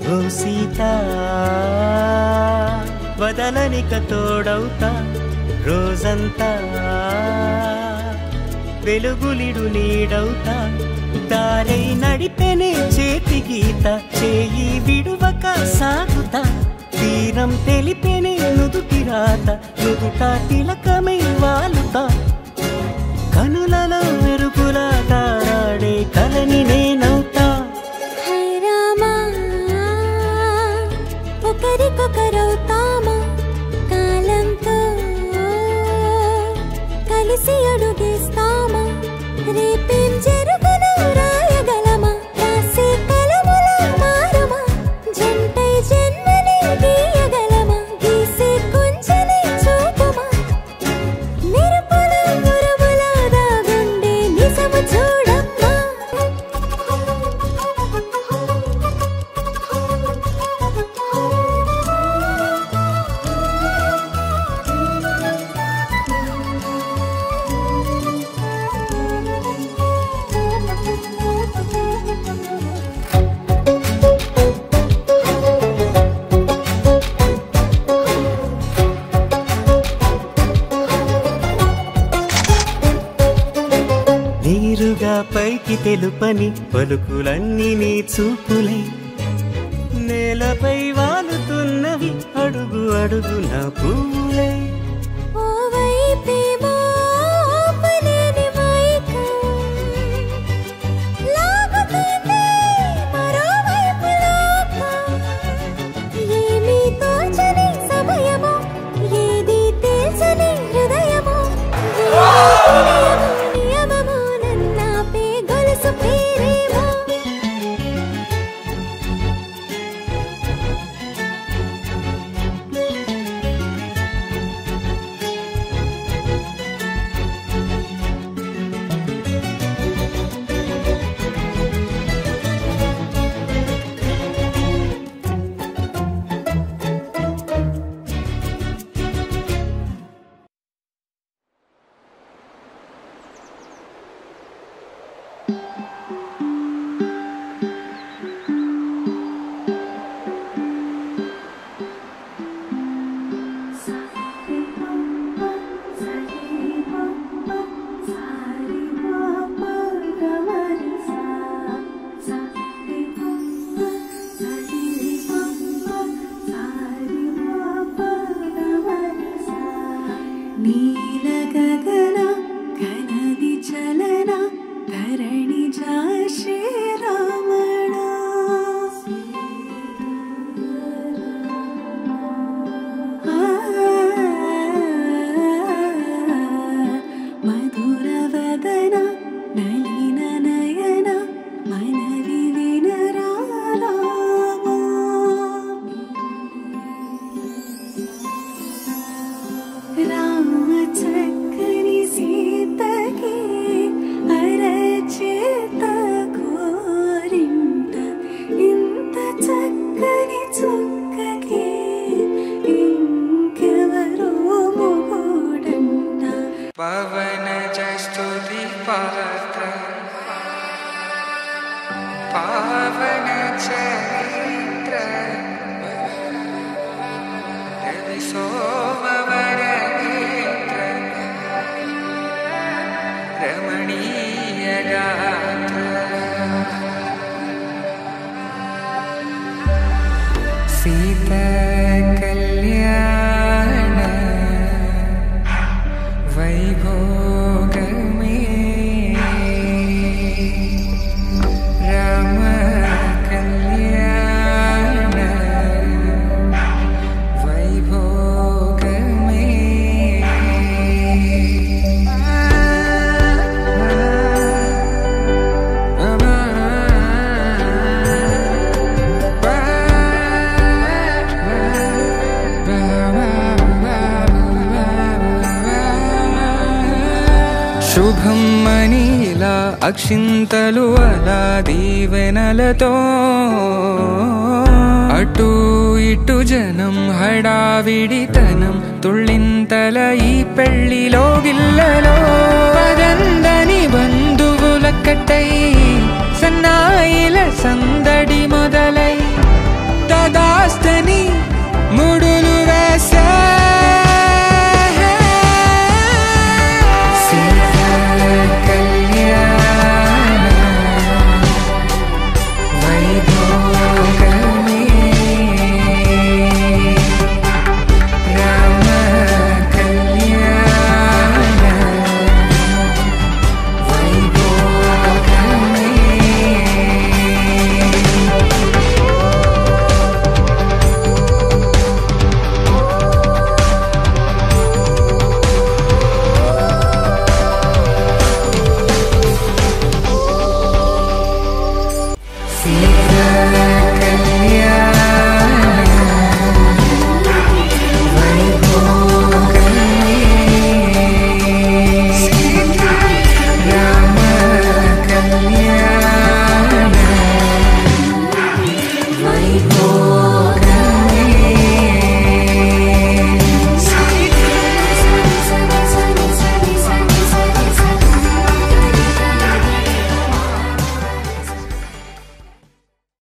ఓ సీత వదలనిక తోడవుతా రోజంతా వెలుగులిడు నీడవుతా దారై నడిపెనే చేతి గీత చేయి విడువక సాగుతా తీరం తెలిపెనే నుదుటి రాత నుదుట తిలకమై వాలుతా కనులలో మెరుపులా తారాడే కలని నేనవుతా హై రామా ఒకరికొకరవుతామా కాలంతో కలిసి అడుగేస్తామా రేపేం జరుగును రాయగలమా రాసే కలముల మారమా జంటై జన్మని గీయగలమా గీసే కొంచెని చూపుమా మెరుపుల మురముల దాగుండే నిజము చూడమ్మా నీరుగా పైకి తెలుపని పలుకులన్నీ నీ చూపులై నేలపై వాలుతున్నవి అడుగు అడుగు నా పువ్వులై ఓ వైపేమో ఆపలేని మైకం లాగుతుంది మరోవైపు లోకం ఏమీ తోచని సమయమో ఏది తేల్చని హృదయమో ఏది నియమమో నన్నాపే గొలుసు పేరేమో నీల గగన ఘనది చలన ధరణి జా శ్రీరామణ మధుర వదన నలిన నయన మనవి వినరామా రామ చక్కని సీతకి అరచేత కోరింట ఇంత చక్కని చుక్కకి ఇంకెవరో మొగుడంట పవన స్తుతి పాత్ర పావన చరిత్ర రవి సోమవర నేత్ర రమణీయ గాత్ర సీత కళ్యాణ వైభోగమే రామ కళ్యాణ వైభోగమే శుభం మనీలా అక్షింతలు అలా దీవెనలతో అటు ఇటు జనం హడావిడితనం తుళ్ళింతల ఈ పెళ్లిలో గిల్లలో పదందని బంధువుల కట్టై సన్నాయిల సందడి మొదలై చేరే